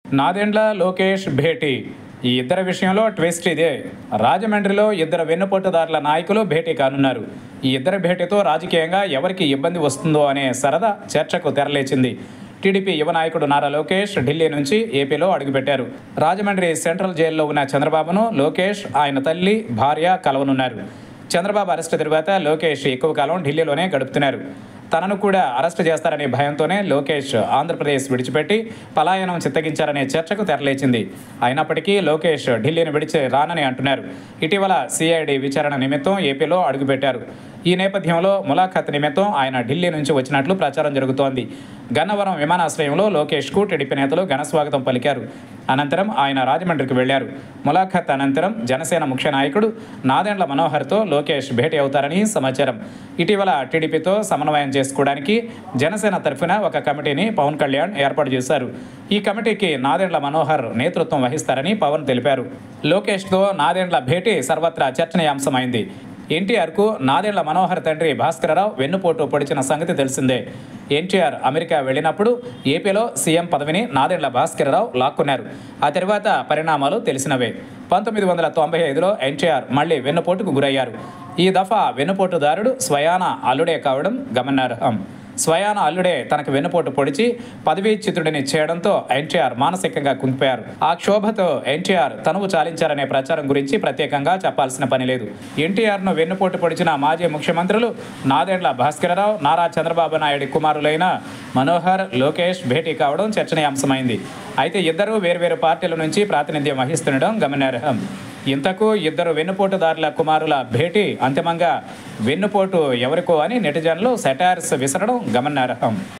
నాదెండ్ల లోకేష్ భేటీ ఈ ఇద్దరి విషయంలో ట్విస్ట్ ఇదే రాజమండ్రిలో ఇద్దరు వెన్నుపోటుదారుల నాయకులు భేటీ కానున్నారు ఈ ఇద్దరి భేటీతో రాజకీయంగా ఎవరికి ఇబ్బంది వస్తుందో అనే సరదా చర్చకు తెరలేచింది టీడీపీ యువ నాయకుడు నారా లోకేష్ ఢిల్లీ నుంచి ఏపీలో అడుగుపెట్టారు రాజమండ్రి సెంట్రల్ జైల్లో ఉన్న చంద్రబాబును లోకేష్ ఆయన తల్లి భార్య కలవనున్నారు చంద్రబాబు అరెస్టు తరువాత లోకేష్ ఎక్కువ కాలం ఢిల్లీలోనే గడుపుతున్నారు తనను కూడా అరెస్టు చేస్తారనే భయంతోనే లోకేష్ ఆంధ్రప్రదేశ్ విడిచిపెట్టి పలాయనం చిత్తగించారనే చర్చకు తెరలేచింది అయినప్పటికీ లోకేష్ ఢిల్లీని విడిచి రానని అంటున్నారు ఇటీవల సిఐడి విచారణ నిమిత్తం ఏపీలో అడుగుపెట్టారు ఈ నేపథ్యంలో ములాఖత్ నిమిత్తం ఆయన ఢిల్లీ నుంచి వచ్చినట్లు ప్రచారం జరుగుతోంది గన్నవరం విమానాశ్రయంలో లోకేష్కు టీడీపీ నేతలు ఘనస్వాగతం పలికారు అనంతరం ఆయన రాజమండ్రికి వెళ్లారు ములాఖత్ అనంతరం జనసేన ముఖ్య నాయకుడు నాదెండ్ల మనోహర్తో లోకేష్ భేటీ అవుతారని సమాచారం ఇటీవల టీడీపీతో సమన్వయం చేసుకోవడానికి జనసేన తరఫున ఒక కమిటీని పవన్ కళ్యాణ్ ఏర్పాటు చేశారు ఈ కమిటీకి నాదెండ్ల మనోహర్ నేతృత్వం వహిస్తారని పవన్ తెలిపారు లోకేష్తో నాదెండ్ల భేటీ సర్వత్రా చర్చనీయాంశమైంది ఎన్టీఆర్కు నాదెండ్ల మనోహర్ తండ్రి భాస్కరరావు వెన్నుపోటు పొడిచిన సంగతి తెలిసిందే ఎన్టీఆర్ అమెరికా వెళ్ళినప్పుడు ఏపీలో సీఎం పదవిని నాదెండ్ల భాస్కరరావు లాక్కున్నారు ఆ తర్వాత పరిణామాలు తెలిసినవే పంతొమ్మిది వందల తొంభై ఐదులో ఎన్టీఆర్ మళ్ళీ వెన్నుపోటుకు గురయ్యారు ఈ దఫా వెన్నుపోటుదారుడు స్వయాన అల్లుడే కావడం గమనార్హం స్వయాన అల్లుడే తనకు వెన్నుపోటు పొడిచి పదవీచ్యుతుడిని చేయడంతో ఎన్టీఆర్ మానసికంగా కుంగిపోయారు ఆ క్షోభతో ఎన్టీఆర్ తనువు చాలించారనే ప్రచారం గురించి ప్రత్యేకంగా చెప్పాల్సిన పని లేదు ఎన్టీఆర్ను వెన్నుపోటు పొడిచిన మాజీ ముఖ్యమంత్రులు నాదెండ్ల భాస్కరరావు నారా చంద్రబాబు నాయుడు కుమారులైన మనోహర్ లోకేష్ భేటీ కావడం చర్చనీయాంశమైంది అయితే ఇద్దరూ వేర్వేరు పార్టీల నుంచి ప్రాతినిధ్యం వహిస్తుండడం గమనార్హం ఇంతకు ఇద్దరు వెన్నుపోటుదారుల కుమారుల భేటీ అంతిమంగా వెన్నుపోటు ఎవరికో అని నెటిజన్లు సెటార్స్ విసరడం గమనార్హం